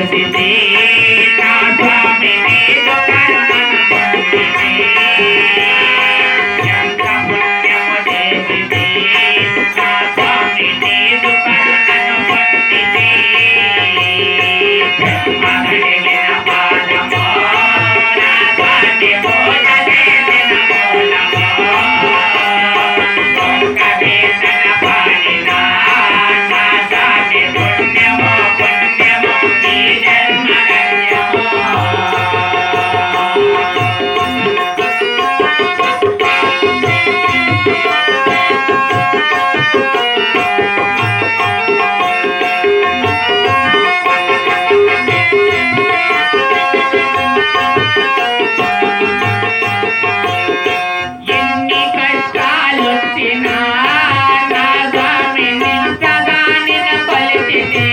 చేసిది నా స్వామి నీదు కరుణను పొందితి ఎంత పుణ్యము చేసిది నా స్వామి నీదు కరుణను పొందితి మగడిగిన పాదమో నా స్వామి మూల చేసిన మూలమో ఒక్క వేదన పాడినా నా స్వామి పుణ్యమో పుణ్యమో ఈ జన్మధన్యమో ఎన్ని కష్టాలొచ్చినా నా స్వామి నింతగా నిన్ను కొలిచితే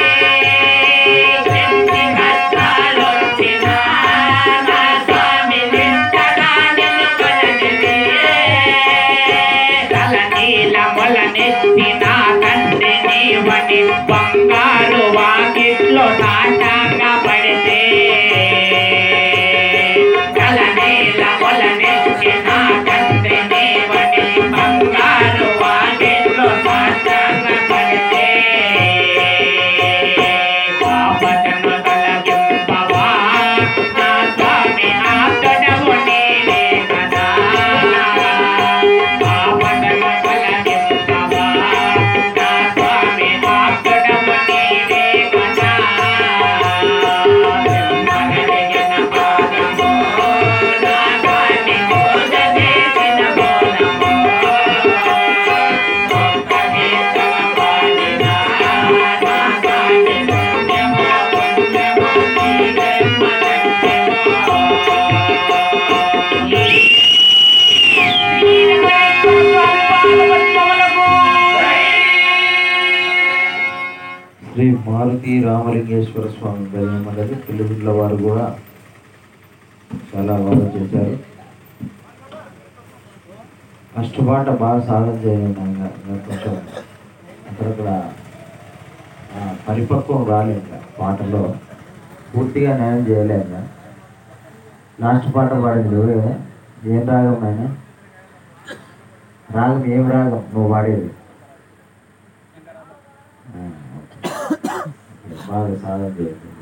ఎన్ని కష్టాలొచ్చినా నా స్వామి నింతగా నిన్ను కొలిచితే తల నీల మొల నెత్తిన తండ్రి నీవని బంగారు వాకిట్లో నాటంగా పడితే తల నీల మొల నెత్తిన తండ్రి నీవని బంగారు వాకిట్లో నాటంగా పడితే పాపటను తొలగింపవా నా స్వామి ఆతడము నీవే కదా పాపటను తొలగింపవా నా స్వామి ఆతడము నీవే కదా మగడిగిన పాదము నా స్వామి పూజ చేసిన మూలము ఒక్క గీతల పాడినా నా స్వామి పుణ్యమో పుణ్యమో ఈ శ్రీ మారుతి రామలింగేశ్వర స్వామి దైవ మండలి పిల్లల వారు కూడా చాలా బాగా చేశారు కష్టపాట బాగా సాధన చేయండి ఆయన ఇంకా కొంచెం అక్కడక్కడ ఆ, పరిపక్వం రాలేదు ఇంకా పాటలో పూర్తిగా న్యాయం చేయలేదు లాస్ట్ పాట పాడింది నువ్వే ఏం రాగం ఆయన రాగం ఏం రాగం నువ్వు పాడేది ఆ, ఓకే. బాగా సాధన చేయండి